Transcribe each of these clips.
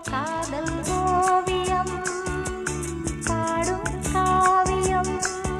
காதல் ஓவியம் பாடும் காவியம்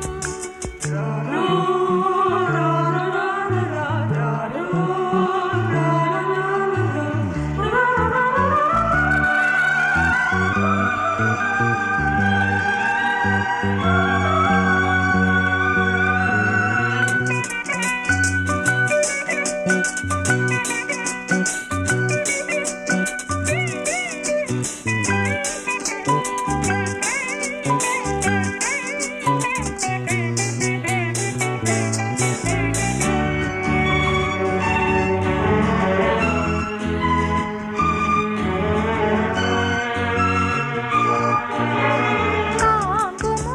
தாங்குமோ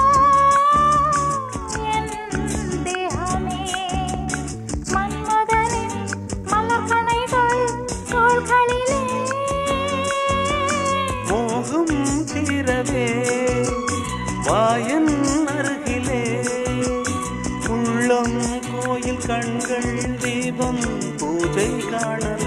என் தேகமே மன்மதனின் மலர்கணைகள் தோள்களிலே மோகம் தீரவே வாயன் அருகிலே உள்ளம் கோயில் கண்கள் தீபம் பூஜை காண